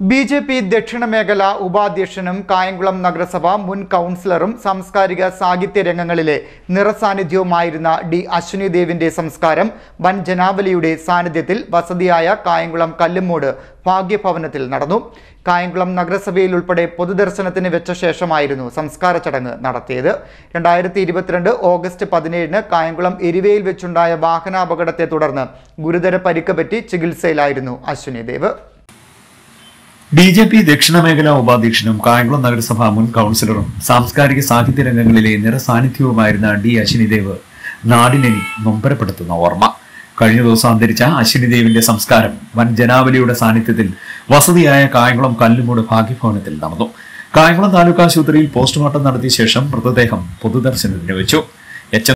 B J P ദക്ഷിണ മേഖല ഉപാധ്യക്ഷനും കായംകുളം നഗരസഭ മുൻ കൗൺസിലറും സാംസ്കാരിക സാഹിത്യ രംഗങ്ങളിലെ നിറസാന്നിധ്യവുമായിരുന്ന ഡി അശ്വിനി ദേവിന്റെ സംസ്കാരം വൻ ജനാവലിയുടെ സാന്നിധ്യത്തിൽ വസതിയായ കായംകുളം കല്ലുമൂട് ഭാഗ്യഭവനത്തിൽ നടന്നു കായംകുളം നഗരസഭയിൽ ഉൾപ്പെടെ പൊതുദർശനത്തിന് വെച്ച ശേഷമായിരുന്നു സംസ്കാര ചടങ്ങ് നടത്തിയത് രണ്ടായിരത്തി ഇരുപത്തിരണ്ട് ഓഗസ്റ്റ് പതിനേഴിന് കായംകുളം എരിവയിൽ വെച്ചുണ്ടായ വാഹനാപകടത്തെ തുടർന്ന് ഗുരുതര പരിക്ക് പറ്റി ചികിത്സയിലായിരുന്നു Ashwini Dev B J P ദക്ഷിണ മേഖല ഉപാധ്യക്ഷനും കായംകുളം നഗരസഭ മുൻ കൗൺസിലറും സാംസ്കാരിക സാഹിത്യ രംഗങ്ങളിലെ നിറസാന്നിധ്യവുമായിരുന്ന ഡി അശ്വിനിദേവ് നാടിനെനി നൊമ്പരപ്പെടുത്തുന്ന ഓർമ്മ കഴിഞ്ഞ ദിവസം അന്തരിച്ച അശ്വിനിദേവിന്റെ സംസ്കാരം വൻ ജനാവലിയുടെ സാന്നിധ്യത്തിൽ വസതിയായ കായംകുളം കല്ലുമൂട് ഭാഗ്യഭവനത്തിൽ നടന്നു കായംകുളം താലൂക്ക് ആശുപത്രിയിൽ പോസ്റ്റ്മോർട്ടം നടത്തിയ ശേഷം മൃതദേഹം പൊതുദർശനത്തിന് വെച്ചു എച്ച്